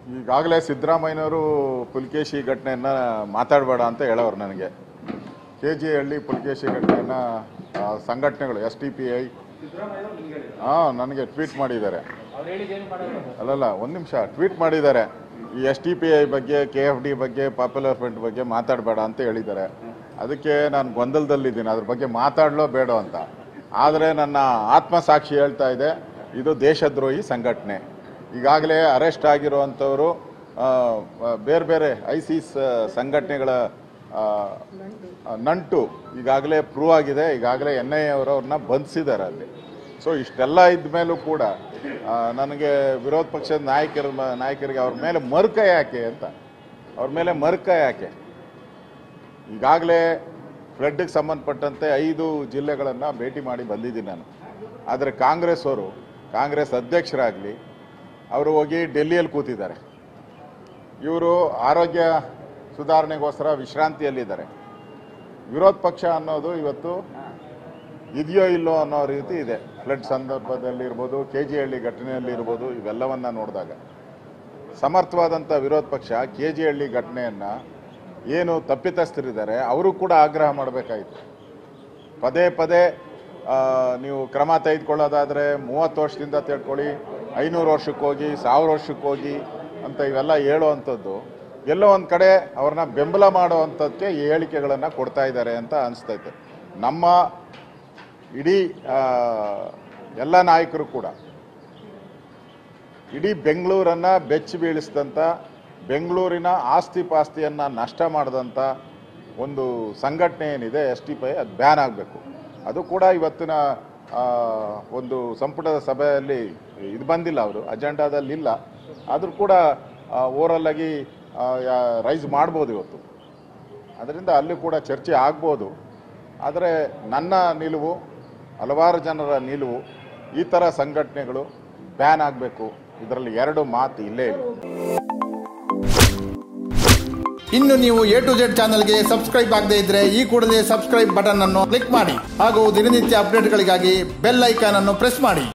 ಈಗಾಗಲೇ ಸಿದ್ದರಾಮಯ್ಯನವರು ಪುಲ್ಕೇಶಿ ಘಟನೆಯನ್ನ ಮಾತಾಡಬೇಡ ಅಂತ ಹೇಳೋರು ನನಗೆ ಕೆ ಜಿ ಹಳ್ಳಿ ಪುಲ್ಕೇಶಿ ಘಟನೆಯನ್ನ ಆ, ಸಂಘಟನೆಗಳು ಎಸ್ ಟಿ ಪಿ ಐ ಹಾಂ ನನಗೆ ಟ್ವೀಟ್ ಮಾಡಿದ್ದಾರೆ ಅಲ್ಲಲ್ಲ ಒಂದು ನಿಮಿಷ ಟ್ವೀಟ್ ಮಾಡಿದ್ದಾರೆ ಈ ಎಸ್ ಟಿ ಪಿ ಐ ಬಗ್ಗೆ ಕೆ ಎಫ್ ಡಿ ಬಗ್ಗೆ ಪಾಪ್ಯುಲರ್ ಫ್ರಂಟ್ ಬಗ್ಗೆ ಮಾತಾಡಬೇಡ ಅಂತ ಹೇಳಿದ್ದಾರೆ ಅದಕ್ಕೆ ನಾನು ಗೊಂದಲದಲ್ಲಿದ್ದೀನಿ ಅದ್ರ ಬಗ್ಗೆ ಮಾತಾಡಲೋ ಬೇಡ ಅಂತ ಆದರೆ ನನ್ನ ಆತ್ಮಸಾಕ್ಷಿ ಹೇಳ್ತಾ ಇದೆ ಇದು ದೇಶದ್ರೋಹಿ ಸಂಘಟನೆ ಈಗಾಗಲೇ ಅರೆಸ್ಟ್ ಆಗಿರುವಂಥವರು ಆ, ಬೇರೆ ಬೇರೆ ಐಸಿಸ್ ಸಂಘಟನೆಗಳ ಆ, ನಂಟು ಈಗಾಗಲೇ ಪ್ರೂವ್ ಆಗಿದೆ ಈಗಾಗಲೇ ಎನ್ ಐ ಅವರು ಅವ್ರನ್ನ ಬಂಧಿಸಿದ್ದಾರೆ ಅಲ್ಲಿ ಸೊ ಇಷ್ಟೆಲ್ಲ ಇದ್ದ ಮೇಲೂ ಕೂಡ ಆ, ನನಗೆ ವಿರೋಧ ಪಕ್ಷದ ನಾಯಕರ ಮ- ನಾಯಕರಿಗೆ ಅವ್ರ ಮೇಲೆ ಮರುಕ ಯಾಕೆ ಅಂತ ಅವ್ರ ಮೇಲೆ ಮರುಕ ಯಾಕೆ ಈಗಾಗಲೇ ಫ್ಲಡ್ಗೆ ಸಂಬಂಧಪಟ್ಟಂತೆ ಐದು ಜಿಲ್ಲೆಗಳನ್ನು ಭೇಟಿ ಮಾಡಿ ಬಂದಿದ್ದೀನಿ ನಾನು ಆದರೆ ಕಾಂಗ್ರೆಸ್ ಅವರು ಕಾಂಗ್ರೆಸ್ ಅಧ್ಯಕ್ಷರಾಗಲಿ ಅವರು ಹೋಗಿ ಡೆಲ್ಲಿಯಲ್ಲಿ ಕೂತಿದ್ದಾರೆ ಇವರು ಆರೋಗ್ಯ ಸುಧಾರಣೆಗೋಸ್ಕರ ವಿಶ್ರಾಂತಿಯಲ್ಲಿದ್ದಾರೆ ವಿರೋಧ ಪಕ್ಷ ಅನ್ನೋದು ಇವತ್ತು ಇದೆಯೋ ಇಲ್ಲೋ ಅನ್ನೋ ರೀತಿ ಇದೆ ಫ್ಲಡ್ ಸಂದರ್ಭದಲ್ಲಿ ಇರ್ಬೋದು ಕೆ ಜಿ ಹಳ್ಳಿ ಘಟನೆಯಲ್ಲಿ ಇರ್ಬೋದು ಇವೆಲ್ಲವನ್ನ ನೋಡಿದಾಗ ಸಮರ್ಥವಾದಂಥ ವಿರೋಧ ಪಕ್ಷ ಕೆ ಜಿ ಹಳ್ಳಿ ಘಟನೆಯನ್ನು ಏನು ತಪ್ಪಿತಸ್ಥರಿದ್ದಾರೆ ಅವರು ಕೂಡ ಆಗ್ರಹ ಮಾಡಬೇಕಾಯಿತು ಪದೇ ಪದೇ ಆ, ನೀವು ಕ್ರಮ ತೆಗೆದುಕೊಳ್ಳೋದಾದರೆ ಮೂವತ್ತು ವರ್ಷದಿಂದ ತಿಳ್ಕೊಳ್ಳಿ ಐನೂರು ವರ್ಷಕ್ಕೆ ಹೋಗಿ ಸಾವಿರ ವರ್ಷಕ್ಕೆ ಹೋಗಿ ಅಂತ ಇವೆಲ್ಲ ಹೇಳುವಂಥದ್ದು ಎಲ್ಲೋ ಒಂದು ಕಡೆ ಅವ್ರನ್ನ ಬೆಂಬಲ ಮಾಡುವಂಥದ್ದಕ್ಕೆ ಈ ಹೇಳಿಕೆಗಳನ್ನು ಕೊಡ್ತಾ ಇದ್ದಾರೆ ಅಂತ ಅನಿಸ್ತೈತೆ ನಮ್ಮ ಇಡೀ ಆ, ಎಲ್ಲ ನಾಯಕರು ಕೂಡ ಇಡೀ ಬೆಂಗಳೂರನ್ನ ಬೆಚ್ಚಿ ಬೀಳಿಸಿದಂಥ ಬೆಂಗಳೂರಿನ ಆಸ್ತಿ ಪಾಸ್ತಿಯನ್ನು ನಷ್ಟ ಮಾಡಿದಂಥ ಒಂದು ಸಂಘಟನೆ ಏನಿದೆ ಎಸ್ ಟಿ ಪೈ ಅದು ಬ್ಯಾನ್ ಆಗಬೇಕು ಅದು ಕೂಡ ಇವತ್ತಿನ ಆ, ಒಂದು ಸಂಪುಟದ ಸಭೆಯಲ್ಲಿ ಇದು ಬಂದಿಲ್ಲ ಅವರು ಅಜೆಂಡಾದಲ್ಲಿ ಇಲ್ಲ ಆದರೂ ಕೂಡ ಓವರಲ್ ಆಗಿ ರೈಸ್ ಮಾಡ್ಬೋದು ಇವತ್ತು ಅದರಿಂದ ಅಲ್ಲಿ ಕೂಡ ಚರ್ಚೆ ಆಗ್ಬೋದು ಆದರೆ ನನ್ನ ನಿಲುವು ಹಲವಾರು ಜನರ ನಿಲುವು ಈ ಥರ ಸಂಘಟನೆಗಳು ಬ್ಯಾನ್ ಆಗಬೇಕು ಇದರಲ್ಲಿ ಎರಡು ಮಾತು ಇಲ್ಲೇ ಇಲ್ಲ ಇನ್ನು ನೀವು ಎ ಟು ಜೆಡ್ ಚಾನಲ್ಗೆ ಸಬ್ಸ್ಕ್ರೈಬ್ ಆಗದೇ ಇದ್ರೆ ಈ ಕೂಡಲೇ ಸಬ್ಸ್ಕ್ರೈಬ್ ಬಟನ್ ಅನ್ನು ಕ್ಲಿಕ್ ಮಾಡಿ ಹಾಗೂ ದಿನನಿತ್ಯ ಅಪ್ಡೇಟ್ಗಳಿಗಾಗಿ ಬೆಲ್ ಐಕಾನ್ ಅನ್ನು ಪ್ರೆಸ್ ಮಾಡಿ